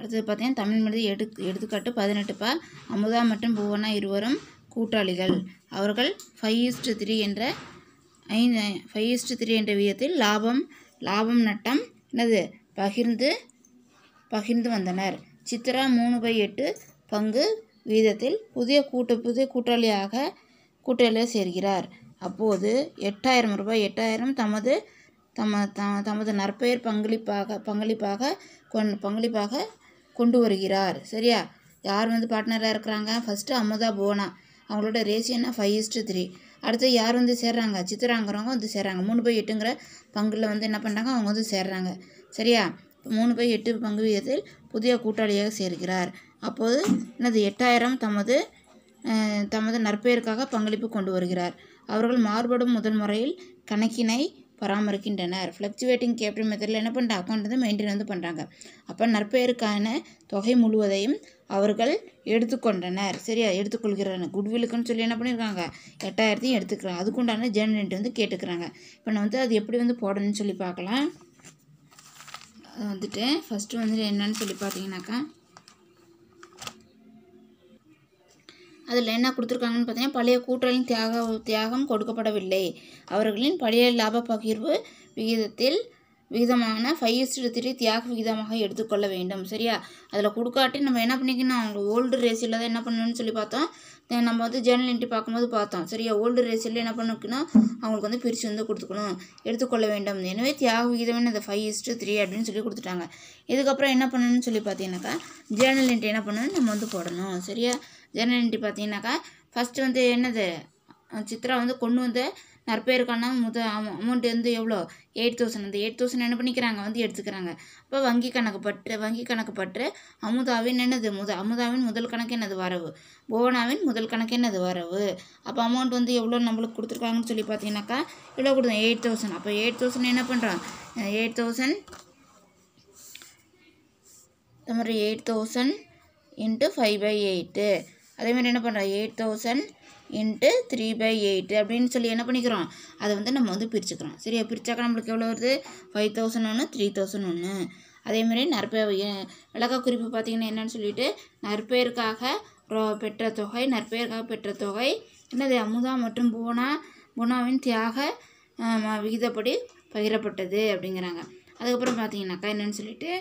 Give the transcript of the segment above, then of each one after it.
அடுத்தது பார்த்தீங்கன்னா தமிழ் மொழி எடு எடுத்துக்காட்டு பதினெட்டுப்பா அமுதா மற்றும் புவனா இருவரும் கூட்டாளிகள் அவர்கள் ஃபைவ் ஈஸ்ட் த்ரீ என்ற ஐந்து ஃபைவ் ஈஸ்ட் த்ரீ என்ற விதத்தில் லாபம் லாபம் நட்டம் என்னது பகிர்ந்து பகிர்ந்து வந்தனர் சித்ரா மூணு பை எட்டு பங்கு வீதத்தில் புதிய கூட்டு புதிய கூட்டாளியாக கூட்டாளியாக சேர்கிறார் அப்போது எட்டாயிரம் ரூபாய் எட்டாயிரம் தமது தம த- தமது நற்பெயர் பங்களிப்பாக பங்களிப்பாக கொண் பங்களிப்பாக கொண்டு வருகிறார் சரியா யார் வந்து பார்ட்னராக இருக்கிறாங்க ஃபஸ்ட்டு அமுதா புவனா அவங்களோட ரேஷியோனா ஃபைவ் இஸ்ட்டு த்ரீ அடுத்து யார் வந்து சேர்றாங்க சித்ராங்கிறவங்க வந்து சேர்றாங்க மூணு பை எட்டுங்கிற பங்கில் வந்து என்ன பண்ணுறாங்க அவங்க வந்து சேர்றாங்க சரியா மூணு பை எட்டு பங்கு விகிதத்தில் புதிய கூட்டாளியாக சேர்கிறார் அப்போது என்னது எட்டாயிரம் தமது அஹ், தமது நற்பெயருக்காக பங்களிப்பு கொண்டு வருகிறார் அவர்கள் மாறுபடும் முதல் முறையில் கணக்கினை பராமரிக்கின்றனர் ஃப்ளக்சுவேட்டிங் கேபிட்டல் மெத்தடில் என்ன பண்ணுறாங்க அக்கௌண்ட் வந்து மெயின்டைன் வந்து பண்ணுறாங்க அப்போ நற்பெயருக்கான தொகை முழுவதையும் அவர்கள் எடுத்துக்கொண்டனர் சரியா எடுத்துக்கொள்கிறாங்க குட்வில்லுக்குன்னு சொல்லி என்ன பண்ணியிருக்காங்க எட்டாயிரத்தையும் எடுத்துக்கிறாங்க அதுக்குண்டான ஜேர்னலிட்டு வந்து கேட்டுக்கிறாங்க இப்போ நான் வந்து அது எப்படி வந்து போடணும்னு சொல்லி பார்க்கலாம் அது வந்துட்டு ஃபஸ்ட்டு வந்து என்னன்னு சொல்லி பார்த்தீங்கன்னாக்கா அதில் என்ன கொடுத்துருக்காங்கன்னு பார்த்தீங்கன்னா பழைய கூட்டாளியின் தியாக தியாகம் கொடுக்கப்படவில்லை அவர்களின் பழைய லாப பகிர்வு விகிதத்தில் விகிதமான ஃபைவ் இஸ்டு த்ரீ தியாக விகிதமாக எடுத்துக்கொள்ள வேண்டும் சரியா அதில் கொடுக்காட்டி நம்ம என்ன பண்ணிக்கணும் அவங்க ஓல்டு ரேசியில் தான் என்ன பண்ணணும்னு சொல்லி பார்த்தோம் then நம்ம வந்து ஜேர்னல் என்ட்ரி பார்க்கும்போது பார்த்தோம் சரியா ஓல்டு ரேசியில் என்ன பண்ணிக்கணும் அவங்களுக்கு வந்து பிரித்து வந்து கொடுத்துக்கணும் எடுத்துக்கொள்ள வேண்டும் எனவே தியாக விகிதம் என்னது ஃபைவ் இஸ்டு த்ரீ அப்படின்னு சொல்லி கொடுத்துட்டாங்க இதுக்கப்புறம் என்ன பண்ணணும்னு சொல்லி பார்த்தீங்கன்னாக்கா ஜேர்னல் என்ட்ரி என்ன பண்ணணும் நம்ம வந்து போடணும் சரியா ஜேர்னல் என்ட்ரி பார்த்தீங்கன்னாக்கா ஃபஸ்ட்டு வந்து என்னது அஹ் சித்ரா வந்து கொண்டு வந்த நற்பெயருக்கான முத அமௌண்ட் வந்து எவ்வளோ எயிட் தௌசண்ட் அந்த எயிட் தௌசண்ட் என்ன பண்ணிக்கிறாங்க வந்து எடுத்துக்கிறாங்க அப்போ வங்கி கணக்கு பற்று வங்கி கணக்கு பற்று அமுதாவின் என்னது முத அமுதாவின் முதல் கணக்கு என்னது வரவு புவனாவின் முதல் கணக்கு என்னது வரவு அப்போ அமௌண்ட் வந்து எவ்வளோ நம்மளுக்கு கொடுத்துருக்காங்கன்னு சொல்லி பார்த்தீங்கன்னாக்கா எவ்வளோ கொடுத்தோம் எயிட் தௌசண்ட் அப்போ எயிட் தௌசண்ட் என்ன பண்ணுறோம் எயிட் தௌசண்ட் இந்த மாதிரி eight thousand into five by eight அதேமாதிரி என்ன பண்ணுறோம் eight thousand into three by eight அப்படின்னு சொல்லி என்ன பண்ணிக்கிறோம் அதை வந்து நம்ம வந்து பிரிச்சுக்கிறோம் சரியா பிரிச்சாக்கா நம்மளுக்கு எவ்வளோ வருது ஃபைவ் தௌசண்ட் ஒன்று த்ரீ தௌசண்ட் ஒன்று அதேமாதிரி நற்பெயர் விளக்க குறிப்பு பார்த்தீங்கன்னா என்னன்னு சொல்லிட்டு நற்பெயருக்காக ரொ- பெற்ற தொகை நற்பெயருக்காக பெற்ற தொகை என்னது அமுதா மற்றும் புவனா புவனாவின் தியாக ஆம், விகிதப்படி பகிரப்பட்டது அப்படிங்கிறாங்க அதுக்கப்புறம் பார்த்தீங்கன்னாக்கா என்னன்னு சொல்லிட்டு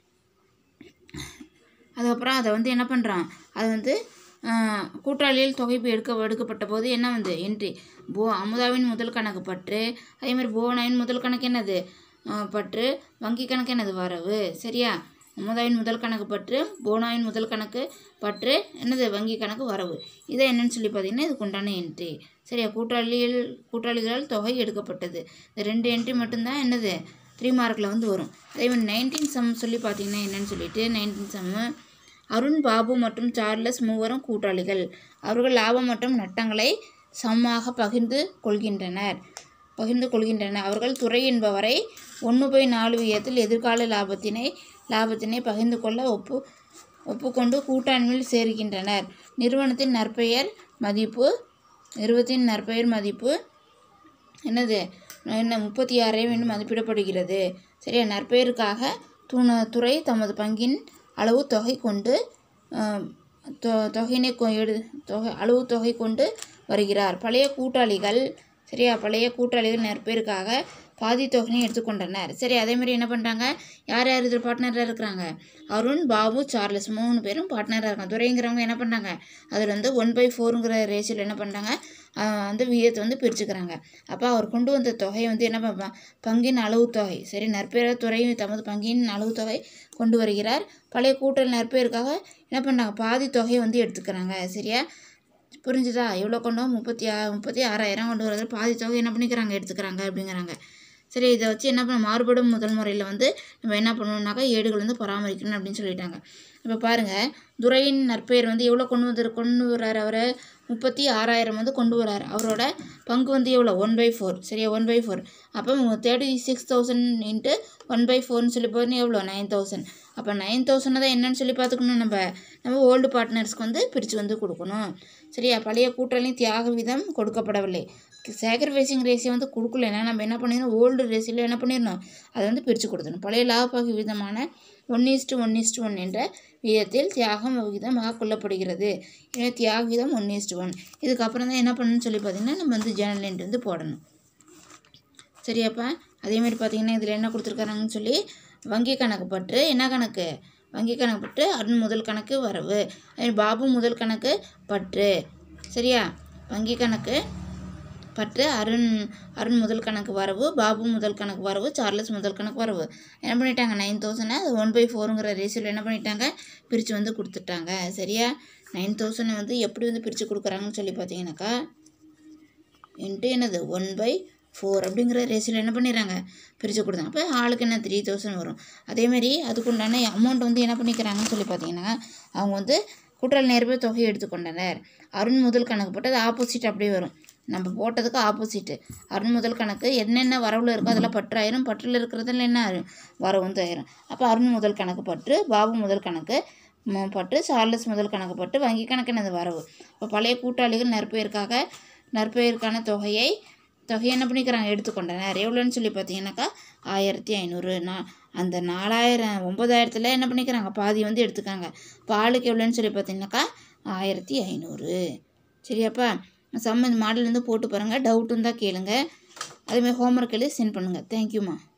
அதுக்கப்புறம் அதை வந்து என்ன பண்ணுறான் அது வந்து ஆஹ், கூட்டாளியில் தொகைப்பு எடுக்க எடுக்கப்பட்ட போது என்ன வந்து என்ட்ரி போ அமுதாவின் முதல் கணக்கு பற்று அதே மாதிரி புவனாவின் முதல் கணக்கு என்னது ஆஹ், பற்று வங்கி கணக்கு என்னது வரவு சரியா அமுதாவின் முதல் கணக்கு பற்று போனாவின் முதல் கணக்கு பற்று என்னது வங்கி கணக்கு வரவு இதை என்னன்னு சொல்லி பார்த்தீங்கன்னா இதுக்கு உண்டான என்ட்ரி சரியா கூட்டாளியில் கூட்டாளிகளால் தொகை எடுக்கப்பட்டது இந்த ரெண்டு என்ட்ரி மட்டும்தான் என்னது த்ரீ மார்க்கில் வந்து வரும் அதே மாதிரி நைன்டீன் சம் சொல்லி பார்த்தீங்கன்னா என்னன்னு சொல்லிட்டு நைன்டீன் சம்மு அருண் பாபு மற்றும் சார்லஸ் மூவரும் கூட்டாளிகள் அவர்கள் லாபம் மற்றும் நட்டங்களை சமமாக பகிர்ந்து கொள்கின்றனர் பகிர்ந்து கொள்கின்றனர் அவர்கள் துறை என்பவரை ஒன்று பை நாலு விகிதத்தில் எதிர்கால லாபத்தினை லாபத்தினை பகிர்ந்து கொள்ள ஒப்பு ஒப்புக்கொண்டு கூட்டாண்மையில் சேர்கின்றனர் நிறுவனத்தின் நற்பெயர் மதிப்பு நிறுவனத்தின் நற்பெயர் மதிப்பு என்னது என்ன முப்பத்தி ஆறாயிரம் என்று மதிப்பிடப்படுகிறது சரியா நற்பெயருக்காக துண துறை தமது பங்கின் அளவு தொகை கொண்டு ஆம், தொ- தொகையினை கொ- எடு தொகை அளவு தொகை கொண்டு வருகிறார் பழைய கூட்டாளிகள் சரியா பழைய கூட்டாளிகள் நற்பெயருக்காக பாதி தொகையை எடுத்துக்கொண்டனர் சரி அதே மாதிரி என்ன பண்ணுறாங்க யார் யார் இதில் பார்ட்னராக இருக்கிறாங்க அருண் பாபு சார்லஸ் மூணு பேரும் பார்ட்னராக இருக்காங்க துரைங்கிறவங்க என்ன பண்ணுறாங்க அதில் வந்து ஒன் பை ஃபோருங்கிற ரேஷியோவில் என்ன பண்ணுறாங்க அந்த விகிதத்தை வந்து பிரிச்சுக்கிறாங்க அப்போ அவர் கொண்டு வந்த தொகையை வந்து என்ன பண்ணுவான் பங்கின் அளவு தொகை சரி நற்பெயர துறை தமது பங்கின் அளவு தொகை கொண்டு வருகிறார் பழைய கூட்டல் நற்பெயருக்காக என்ன பண்ணாங்க பாதி தொகையை வந்து எடுத்துக்கிறாங்க சரியா புரிஞ்சுதா எவ்வளோ கொண்டு வா? முப்பத்தி ஆ முப்பத்தி ஆறாயிரம் கொண்டு வரது பாதி தொகை என்ன பண்ணிக்கிறாங்க எடுத்துக்கிறாங்க அப்படிங்கிறாங்க சரி இதை வச்சு என்ன பண்ண மாறுபடும் முதல் முறையில் வந்து நம்ம என்ன பண்ணணும்னாக்கா ஏடுகள் வந்து பராமரிக்கணும் அப்படின்னு சொல்லிட்டாங்க இப்போ பாருங்கள் துரையின் நற்பெயர் வந்து எவ்வளோ கொண்டு வந்து கொண்டு வர்றாரு அவரை முப்பத்தி ஆறாயிரம் வந்து கொண்டு வர்றாரு அவரோட பங்கு வந்து எவ்வளோ ஒன் பை ஃபோர் சரியா ஒன் பை ஃபோர் அப்போ thirty six thousand into one by ஃபோர்னு சொல்லி போதுன்னு எவ்வளோ நைன் தௌசண்ட் அப்போ நைன் தௌசண்ட் தான் என்னன்னு சொல்லி பார்த்துக்கணும் நம்ம நம்ம ஓல்டு பார்ட்னர்ஸ்க்கு வந்து பிரித்து வந்து கொடுக்கணும் சரியா பழைய கூட்டாளியும் தியாக வீதம் கொடுக்கப்படவில்லை சேக்ரிஃபைசிங் ரேஷியோ வந்து கொடுக்கலன்னா நம்ம என்ன பண்ணிடணும் ஓல்டு ரேஷியோவில் என்ன பண்ணிடணும் அதை வந்து பிரித்து கொடுத்துடணும் பழைய லாபப்பகு விதமான one is to one is to one என்ற விகிதத்தில் தியாகம் விகிதமாக கொள்ளப்படுகிறது எனவே தியாக விகிதம் ஒன் இஸ்டு ஒன் இதுக்கப்புறம் தான் என்ன பண்ணணும்னு சொல்லி பார்த்தீங்கன்னா நம்ம வந்து ஜேர்னல் என்ட்ரி வந்து போடணும் சரியாப்பா அதேமாதிரி பார்த்தீங்கன்னா இதில் என்ன கொடுத்துருக்காங்கன்னு சொல்லி வங்கி கணக்கு பற்று என்ன கணக்கு வங்கி கணக்கு பற்று அருண் முதல் கணக்கு வரவு அதே பாபு முதல் கணக்கு பற்று சரியா வங்கி கணக்கு பற்று அருண் அருண் முதல் கணக்கு வரவு பாபு முதல் கணக்கு வரவு சார்லஸ் முதல் கணக்கு வரவு என்ன பண்ணிட்டாங்க நைன் தௌசண்டை அது ஒன் பை ஃபோருங்கிற ரேஷியோவில் என்ன பண்ணிட்டாங்க பிரித்து வந்து கொடுத்துட்டாங்க சரியா நைன் தௌசண்டை வந்து எப்படி வந்து பிரித்து கொடுக்குறாங்கன்னு சொல்லி பார்த்தீங்கன்னாக்கா இன்ட்டு என்னது ஒன் பை ஃபோர் அப்படிங்கிற ரேஷியோவில் என்ன பண்ணிடுறாங்க பிரித்து கொடுத்தாங்க அப்போ ஆளுக்கு என்ன த்ரீ தௌசண்ட் வரும் அதேமாரி அதுக்குண்டான அமௌண்ட் வந்து என்ன பண்ணிக்கிறாங்கன்னு சொல்லி பார்த்தீங்கன்னா அவங்க வந்து கூட்டுறவு நேர்வு தொகையை எடுத்துக்கொண்டனர் அருண் முதல் கணக்கு போட்டு அது ஆப்போசிட் அப்படியே வரும் நம்ம போட்டதுக்கு ஆப்போசிட்டு அருண் முதல் கணக்கு என்னென்ன வரவில் இருக்கோ அதில் பற்றாயிரம் பற்றில் இருக்கிறதுல என்ன ஆயிரும் வரவு வந்து ஆயிரும் அப்போ அருண் முதல் கணக்கு பற்று பாபு முதல் கணக்கு ம- பற்று சார்லஸ் முதல் கணக்கு பற்று வங்கி கணக்கு என்னது வரவு இப்போ பழைய கூட்டாளிகள் நற்பெயருக்காக நற்பெயருக்கான தொகையை தொகையை என்ன பண்ணிக்கிறாங்க எடுத்துக்கொண்டனர் எவ்வளோன்னு சொல்லி பார்த்தீங்கன்னாக்கா ஆயிரத்தி ஐநூறு நான் அந்த நாலாயிரம் ஒம்பதாயிரத்தில் என்ன பண்ணிக்கிறாங்க பாதி வந்து எடுத்துக்காங்க இப்போ ஆளுக்கு எவ்வளோன்னு சொல்லி பார்த்தீங்கன்னாக்கா ஆயிரத்தி ஐநூறு சரியாப்பா சம்ம இந்த மாடல் வந்து போட்டு பாருங்கள் டவுட் இருந்தால் கேளுங்க அதேமாதிரி ஹோம்ஒர்க் எழுதி சென்ட் பண்ணுங்கள் தேங்க்யூம்மா